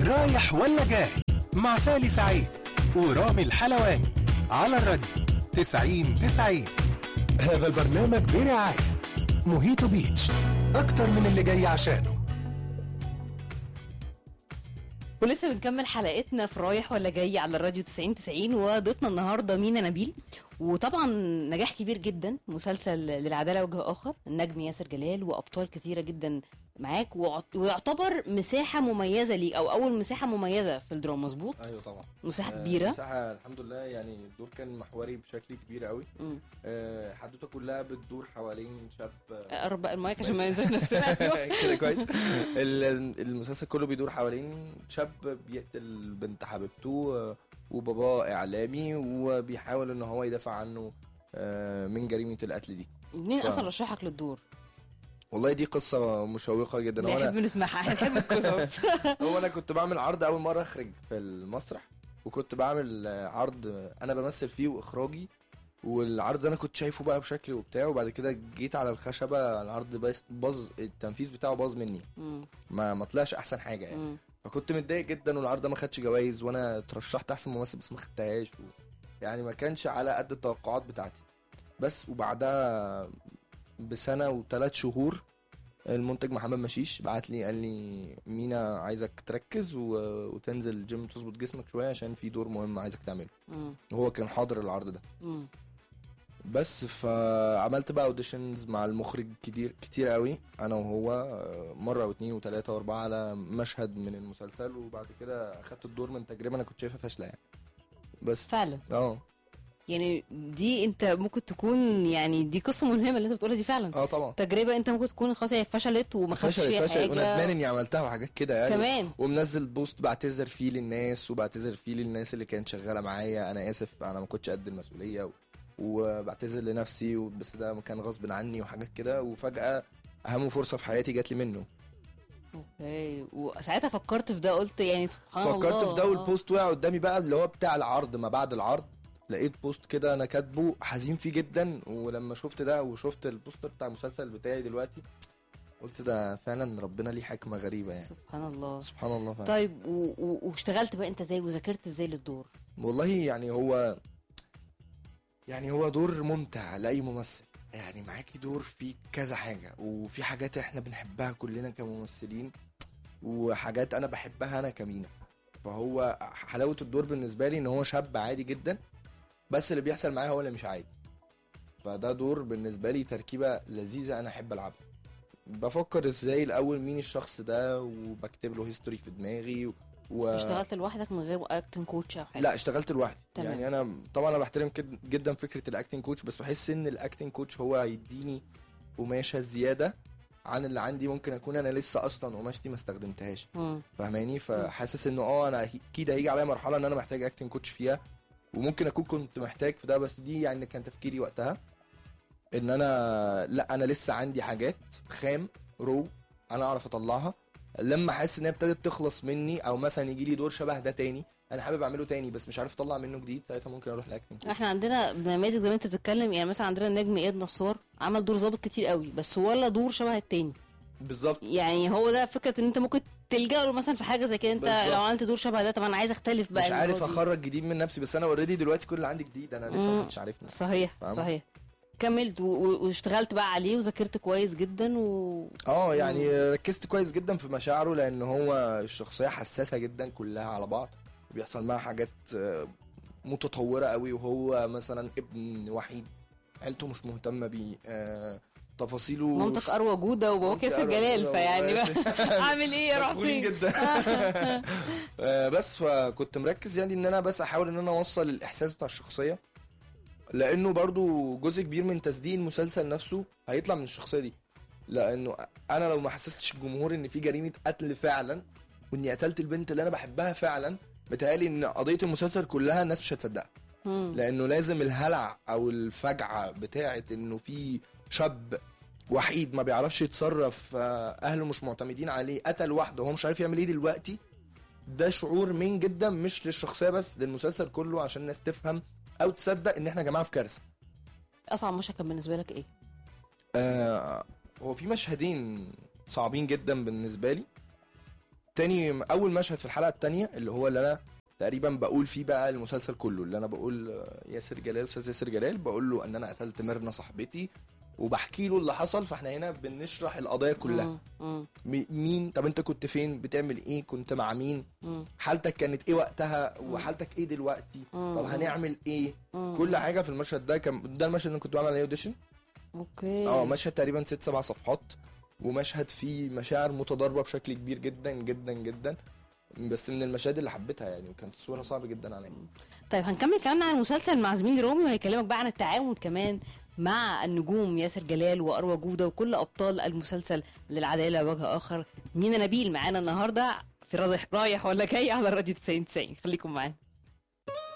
رايح ولا جاي مع سالي سعيد ورامي الحلواني على الراديو 90 90 هذا البرنامج برعاية موهيتو بيتش أكتر من اللي جاي عشانه ولسه بنكمل حلقتنا في رايح ولا جاي على الراديو 90 90 وضيفنا النهارده مينا نبيل وطبعا نجاح كبير جدا مسلسل للعداله وجه اخر النجم ياسر جلال وابطال كثيره جدا معاك ويعت- ويعتبر مساحه مميزه ليك او اول مساحه مميزه في الدراما مظبوط ايوه طبعا مساحه آه، كبيره مساحه الحمد لله يعني الدور كان محوري بشكل كبير قوي مم. آه، حدوته كلها بتدور حوالين شاب آه، قرب بقى المايك عشان ما ننساش نفسنا كده كويس ال- المسلسل كله بيدور حوالين شاب بيقتل بنت حبيبته آه، وباباه اعلامي وبيحاول ان هو يدافع عنه آه، من جريمه القتل دي مين ف- اصلا رشحك للدور؟ والله دي قصه مشوقه جدا هو لا انا نحب نسمعها احنا نحب القصص هو انا كنت بعمل عرض اول مره اخرج في المسرح وكنت بعمل آه، عرض آه، انا بمثل فيه واخراجي والعرض ده انا كنت شايفه بقى بشكل وبتاع وبعد كده جيت على الخشبه العرض بس- باظ التنفيذ بتاعه باظ مني مم. ما ما طلعش احسن حاجه يعني مم. فكنت متضايق جدا والعرض ده ما خدش جوائز وانا اترشحت احسن ممثل بس ما خدتهاش و... يعني ما كانش على قد التوقعات بتاعتي بس وبعدها بسنه وثلاث شهور المنتج محمد مشيش بعت لي قال لي مينا عايزك تركز و... وتنزل الجيم تظبط جسمك شويه عشان في دور مهم عايزك تعمله مم. وهو كان حاضر العرض ده مم. بس فعملت بقى اوديشنز مع المخرج كتير كتير قوي انا وهو آه، مره واثنين وثلاثه واربعه على مشهد من المسلسل وبعد كده اخدت الدور من تجربه انا كنت شايفها فاشله يعني بس فعلا اه يعني دي انت ممكن تكون يعني دي قصه ملهمه اللي انت بتقولها دي فعلا اه طبعا تجربه انت ممكن تكون خلاص هي فشلت وما خدتش فشلت فيها فشلت وندمان حاجه اني عملتها وحاجات كده يعني كمان ومنزل بوست بعتذر فيه للناس وبعتذر فيه للناس اللي كانت شغاله معايا انا اسف انا ما كنتش قد المسؤوليه و... وبعتذر لنفسي و- بس ده كان غصب عني وحاجات كده وفجاه اهم فرصه في حياتي جات لي منه اوكي وساعتها فكرت في ده قلت يعني سبحان الله فكرت في ده آه. والبوست وقع قدامي بقى اللي هو بتاع العرض ما بعد العرض لقيت بوست كده انا كاتبه حزين فيه جدا ولما شفت ده وشفت البوستر بتاع المسلسل بتاعي دلوقتي قلت ده فعلا ربنا ليه حكمه غريبه يعني سبحان الله سبحان الله فعلا طيب و... و... واشتغلت بقى انت ازاي وذاكرت ازاي للدور والله يعني هو يعني هو دور ممتع لاي ممثل يعني معاكي دور فيه كذا حاجه وفي حاجات احنا بنحبها كلنا كممثلين وحاجات انا بحبها انا كمينا فهو حلاوه الدور بالنسبه لي ان هو شاب عادي جدا بس اللي بيحصل معاه هو اللي مش عادي فده دور بالنسبه لي تركيبه لذيذه انا احب العبها بفكر ازاي الاول مين الشخص ده وبكتب له هيستوري في دماغي و... و... اشتغلت لوحدك من غير اكتنج كوتش او حاجه لا اشتغلت لوحدي تمام. يعني انا طبعا انا بحترم كد- جدا فكره الاكتنج كوتش بس بحس ان الاكتنج كوتش هو هيديني قماشه زياده عن اللي عندي ممكن اكون انا لسه اصلا قماشتي ما استخدمتهاش مم. فاهماني فحاسس انه اه انا اكيد هيجي عليا مرحله ان انا محتاج اكتنج كوتش فيها وممكن اكون كنت محتاج في ده بس دي يعني كان تفكيري وقتها ان انا لا انا لسه عندي حاجات خام رو انا اعرف اطلعها لما احس ان هي ابتدت تخلص مني او مثلا يجي لي دور شبه ده تاني انا حابب اعمله تاني بس مش عارف اطلع منه جديد ساعتها ممكن اروح لاكتنج كوتش. احنا عندنا نماذج زي ما انت بتتكلم يعني مثلا عندنا النجم اياد نصار عمل دور ظابط كتير قوي بس ولا دور شبه التاني بالظبط يعني هو ده فكره ان انت ممكن تلجأ له مثلا في حاجه زي كده انت بالظبط. لو عملت دور شبه ده طب انا عايز اختلف بقى مش عارف المرة دي. اخرج جديد من نفسي بس انا اوريدي دلوقتي كل اللي عندي جديد انا لسه مم. ما كنتش عارفني صحيح فاهمة؟ صحيح كملت و- و- واشتغلت بقى عليه وذاكرت كويس جدا و اه يعني ركزت كويس جدا في مشاعره لان هو الشخصيه حساسه جدا كلها على بعض بيحصل معاها حاجات آه، متطوره قوي وهو مثلا ابن وحيد عيلته مش مهتمه بيه آه، تفاصيله مامتك اروى جوده وباباك مامتي ياسر أروى جلال جودة فيعني بقى وياسر- اعمل ايه اروح مشغولين فين جدا آه، بس فكنت مركز يعني ان انا بس احاول ان انا اوصل الاحساس بتاع الشخصيه لانه برضو جزء كبير من تصديق المسلسل نفسه هيطلع من الشخصيه دي لانه انا لو ما حسستش الجمهور ان في جريمه قتل فعلا واني قتلت البنت اللي انا بحبها فعلا بتهيألي ان قضيه المسلسل كلها الناس مش هتصدقها مم. لانه لازم الهلع او الفجعه بتاعه انه في شاب وحيد ما بيعرفش يتصرف آه، اهله مش معتمدين عليه قتل واحده وهو مش عارف يعمل ايه دلوقتي ده شعور من جدا مش للشخصيه بس للمسلسل كله عشان الناس تفهم او تصدق ان احنا يا جماعه في كارثه اصعب مشهد كان بالنسبه لك ايه آه هو في مشهدين صعبين جدا بالنسبه لي تاني اول مشهد في الحلقه التانية اللي هو اللي انا تقريبا بقول فيه بقى المسلسل كله اللي انا بقول آه، ياسر جلال استاذ ياسر جلال بقول له ان انا قتلت ميرنا صاحبتي وبحكي له اللي حصل فاحنا هنا بنشرح القضايا كلها مم. مم. مي- مين طب انت كنت فين بتعمل ايه كنت مع مين مم. حالتك كانت ايه وقتها وحالتك ايه دلوقتي مم. طب هنعمل ايه مم. كل حاجه في المشهد ده كان ده المشهد اللي كنت بعمل عليه اوديشن اوكي اه مشهد تقريبا ست سبع صفحات ومشهد فيه مشاعر متضاربه بشكل كبير جدا جدا جدا بس من المشاهد اللي حبيتها يعني وكانت تصويرها صعب جدا عليا طيب هنكمل كمان عن المسلسل مع زميلي رومي وهيكلمك بقى عن التعاون كمان مع النجوم ياسر جلال واروى جوده وكل ابطال المسلسل للعداله وجه اخر مينا نبيل معانا النهارده في رايح رايح ولا جاي على الراديو 90 90 خليكم معانا